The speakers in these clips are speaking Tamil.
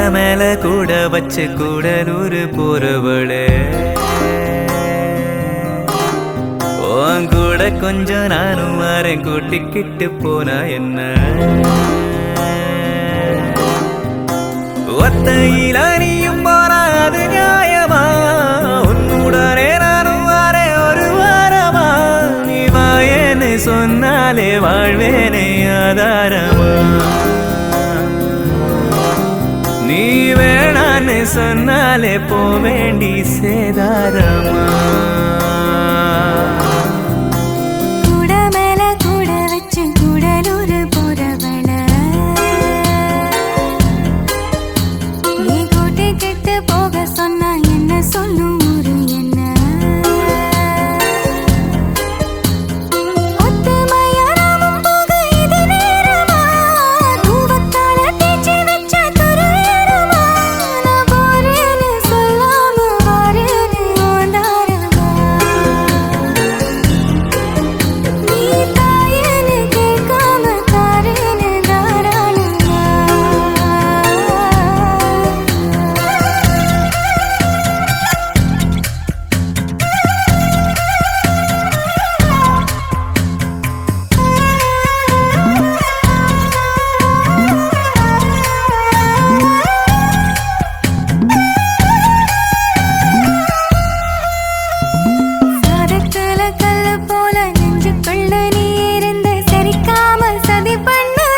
மேல கூட வச்சு கூடலூர் போறவளே உன் கூட கொஞ்சம் நானும் வரேன் கூட்டிக்கிட்டு போனா என்ன ஒத்தையில நீயும் போனா அது நியாயமா உன்னுடனே நானும் வரேன் ஒரு வாரமா நீ வாயேன்னு சொன்னாலே வாழ்வேனே ஆதாரமா நீ வேணான்னு சொன்னாலே போவேண்டி சேதாரமா கூட மேல கூட வச்சு கூடலூர் போறவள நீ கூட்டி கிட்டு போக சொன்னா என்ன சொல்லும் ஊரு என்ன ஒத்துமையா நாமும் போக இது நேரமா தூவத்தால தேய்ச்சி வச்ச துருவேறுமா நான் போறேன்னு சொல்லாம வாரேன்னு ஓந்தாரமா நீ தாயேன்னு கேட்காம தாரேன்னு தாராளமா சாதத்துல கல்லு போல நெஞ்சுக்குள்ள நீ இருந்து சரிக்காம சதி பண்ணுற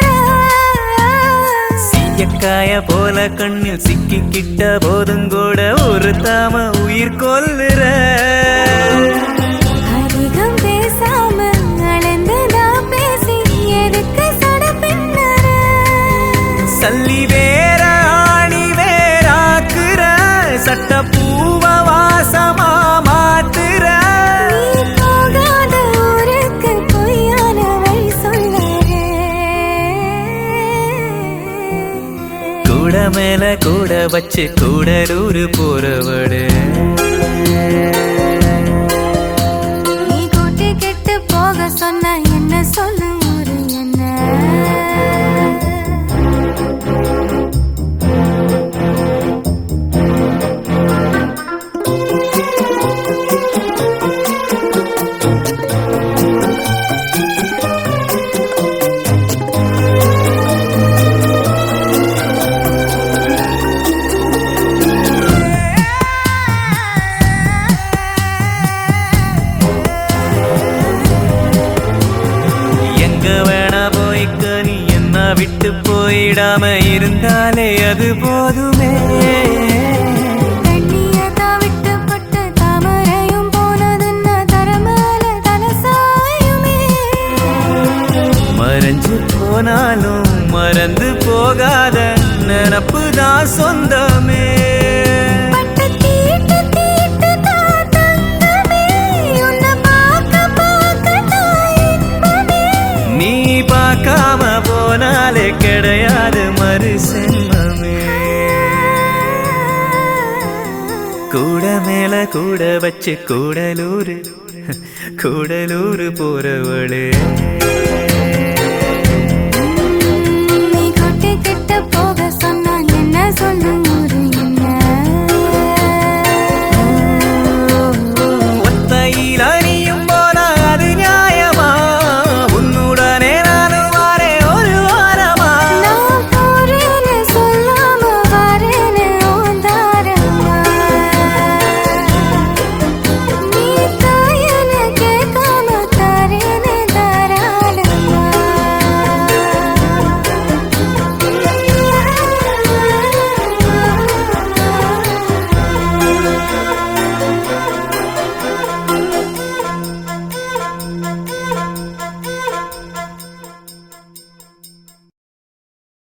எக்காய போல கண்ணில் சிக்கிக்கிட்ட போதும் கூட ஒரு தாம உயிர் கொல்லுற அதிகம் பேசாம அளந்து நான் பேசி எதுக்கு சட பின்னற சல்லி வேற ஆணி வேறாக்குற சட்ட பூவ வாசமா மாத்துற நீ போகாத ஊருக்கு பொய்யான வழி சொல்லறே கூட மேல கூட வச்சு கூடலூர் போறவடு நீ கூட்டி கெட்டு போக சொன்ன என்ன சொல்லும் ஒரு என்ன எங்க வேணா போய்க்க நீ என்ன விட்டு போயிடாம இருந்தாலே அது போதுமே தண்ணியதா விட்டு பட்டு தாமரையும் போனதுன்னா தரமேல தலசாயுமே மறைஞ்சு போனாலும் மறந்து போகாத நினப்பு தான் சொந்தமே பட்டு தீட்டு தீட்டு தான் தங்கமே உன்னை பார்க்க பார்க்க தான் இன்பமே நீ பார்க்காம போனாலே கிடையாது மறு செல்வமே கூட மேல கூட வச்சு கூடலூர் கூடலூர் போறவளே